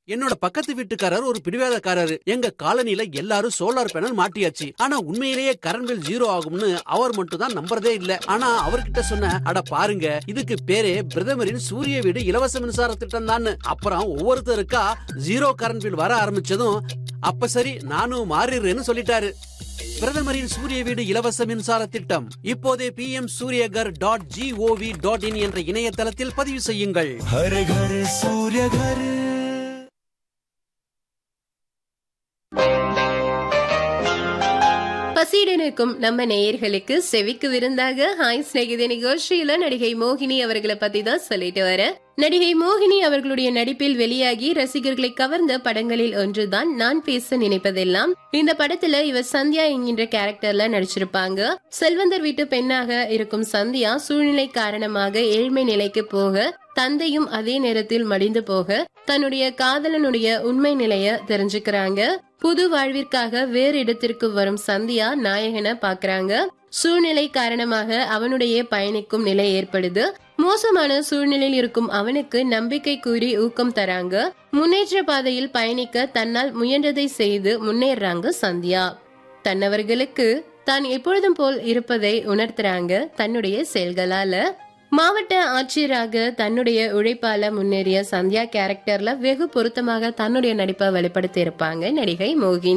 என்னோட பக்கத்து வீட்டுக்காரர் ஒரு பிடிவாதக்காரரு எங்க காலனில எல்லாரும் சோலார் பேனல் மாட்டியாச்சு ஆனா உண்மையிலேயே கரண்ட் பில் ஜீரோ ஆகும்னு அவர் மட்டும் தான் நம்புறதே இல்ல ஆனா அவர்கிட்ட சொன்ன அட பாருங்க இதுக்கு பேரே பிரதமரின் சூரிய வீடு இலவச மின்சார திட்டம் தான் அப்புறம் ஒவ்வொருத்தருக்கா ஜீரோ கரண்ட் பில் வர ஆரம்பிச்சதும் அப்ப சரி நானும் மாறிடுறேன்னு சொல்லிட்டாரு பிரதமரின் சூரிய வீடு இலவச மின்சார திட்டம் இப்போதே P M Suryaghar dot G O V dot in என்ற இணையதளத்தில் பதிவு செய்யுங்கள் हर घर सूर्य घर பசியுடன் இருக்கும் நம்ம நேயர்களுக்கு செவிக்கு விருந்தாக ஹாய் சிநேகித நிகழ்ச்சியில நடிகை மோகினி அவர்களை பத்தி தான் சொல்லிட்டு வர நடிகை மோகினி அவர்களுடைய நடிப்பில் வெளியாகி ரசிகர்களை கவர்ந்த படங்களில் ஒன்றுதான் நான் பேச நினைப்பதெல்லாம் இந்த படத்துல இவர் சந்தியா என்கின்ற கேரக்டர்ல நடிச்சிருப்பாங்க செல்வந்தர் வீட்டு பெண்ணாக இருக்கும் சந்தியா சூழ்நிலை காரணமாக ஏழ்மை நிலைக்கு போக தந்தையும் அதே நேரத்தில் மடிந்து போக தன்னுடைய காதலனுடைய உண்மை நிலைய தெரிஞ்சுக்கிறாங்க புது வாழ்விற்காக வேறு இடத்திற்கு வரும் சந்தியா நாயகனை பாக்குறாங்க சூழ்நிலை காரணமாக அவனுடைய பயணிக்கும் நிலை ஏற்படுது மோசமான சூழ்நிலையில் இருக்கும் அவனுக்கு நம்பிக்கை கூறி ஊக்கம் தராங்க முன்னேற்ற பாதையில் பயணிக்க தன்னால் முயன்றதை செய்து முன்னேறாங்க சந்தியா தன்னவர்களுக்கு தான் எப்பொழுதும் போல் இருப்பதை உணர்த்துறாங்க தன்னுடைய செயல்களால மாவட்ட ஆட்சியராக தன்னுடைய உழைப்பால முன்னேறிய சந்தியா கேரக்டர்ல வெகு பொருத்தமாக தன்னுடைய நடிப்பை வெளிப்படுத்தி இருப்பாங்க நடிகை மோகினி